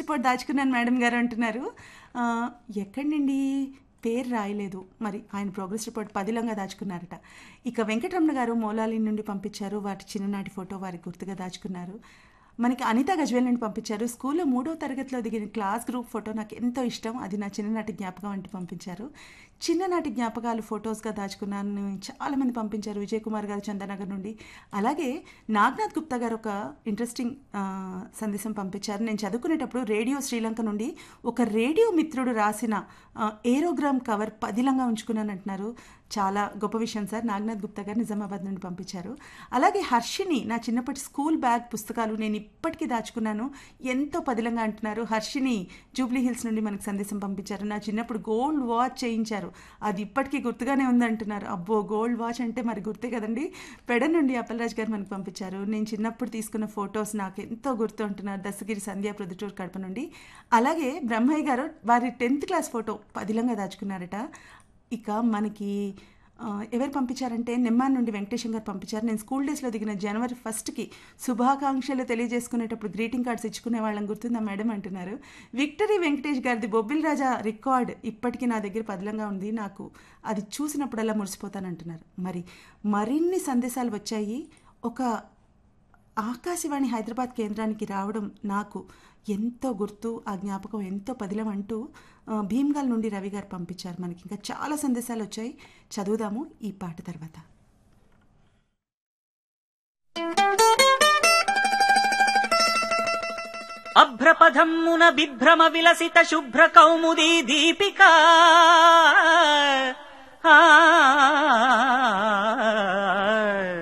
report దాచుకున్నాను madam గారు అంటున్నారు ఆ, ఎక్కడండి పేరు రాయలేదు మరి ఆయన ప్రోగ్రెస్ రిపోర్ట్ పదిలంగా దాచుకున్నారట ఇక వెంకటరమణ గారు మోలాలి నుండి పంపించారు వాటి చిన్ననాటి ఫోటో వారికి గుర్తుగా దాచుకున్నారు మనకి అనిత గజ్వేల్ నుండి పంపించారు స్కూల్లో మూడో తరగతిలో దిగిన క్లాస్ గ్రూప్ ఫోటో నాకు ఎంతో ఇష్టం అది నా చిన్ననాటి జ్ఞాపకం అంటూ పంపించారు చిన్ననాటి జ్ఞాపకాలు ఫొటోస్గా దాచుకున్నాను చాలా మంది పంపించారు విజయ్ కుమార్ గారు చందనగర్ నుండి అలాగే నాగ్నాథ్ గుప్తా గారు ఒక ఇంట్రెస్టింగ్ ఆ, సందేశం పంపించారు నేను చదువుకునేటప్పుడు రేడియో శ్రీలంక నుండి ఒక రేడియో మిత్రుడు రాసిన ఆ, ఏరోగ్రామ్ కవర్ పదిలంగా ఉంచుకున్నాను అంటున్నారు చాలా గొప్ప విషయం సార్ నాగనాథ్ గుప్తా గారు నిజామాబాద్ నుండి పంపించారు అలాగే హర్షిని నా చిన్నప్పటి స్కూల్ బ్యాగ్ పుస్తకాలు నేను ఇప్పటికీ దాచుకున్నాను ఎంతో పదిలంగా అంటున్నారు హర్షిని జూబ్లీ హిల్స్ నుండి మనకు సందేశం పంపించారు నా చిన్నప్పుడు గోల్డ్ వాచ్ చేయించారు అది ఇప్పటికీ గుర్తుగానే ఉందంటున్నారు అబ్బో గోల్డ్ వాచ్ అంటే మరి గుర్తే కదండి పెడ నుండి అప్పలరాజ్ గారు మనకు పంపించారు నేను చిన్నప్పుడు తీసుకున్న ఫొటోస్ నాకు ఎంతో గుర్తు అంటున్నారు దశగిరి సంధ్య ప్రొద్దుటూరు కడప నుండి అలాగే బ్రహ్మయ్య గారు వారి టెన్త్ క్లాస్ ఫోటో పదిలంగా దాచుకున్నారట ఇక మనకి ఆ, ఎవరు పంపించారంటే నెమ్మాన్ నుండి వెంకటేశం గారు పంపించారు నేను స్కూల్ డేస్లో దిగిన జనవరి ఫస్ట్కి శుభాకాంక్షలు తెలియజేసుకునేటప్పుడు గ్రీటింగ్ కార్డ్స్ ఇచ్చుకునే వాళ్ళని గుర్తుందా మేడం అంటున్నారు విక్టరీ వెంకటేష్ గారిది బొబ్బిల్ రాజా రికార్డ్ ఇప్పటికీ నా దగ్గర పదిలంగా ఉంది నాకు అది చూసినప్పుడల్లా మురిసిపోతానంటున్నారు మరి మరిన్ని సందేశాలు వచ్చాయి ఒక ఆకాశవాణి హైదరాబాద్ కేంద్రానికి రావడం నాకు ఎంతో గుర్తు ఆ జ్ఞాపకం ఎంతో పదిలం అంటూ ఆ, భీమ్గాల్ నుండి రవి గారు పంపించారు మనకి ఇంకా చాలా సందేశాలు వచ్చాయి చదువుదాము ఈ పాట తర్వాత అభ్రపథమ్మున బిభ్రమ విలసిత శుభ్ర కౌముదీ దీపికా ఆ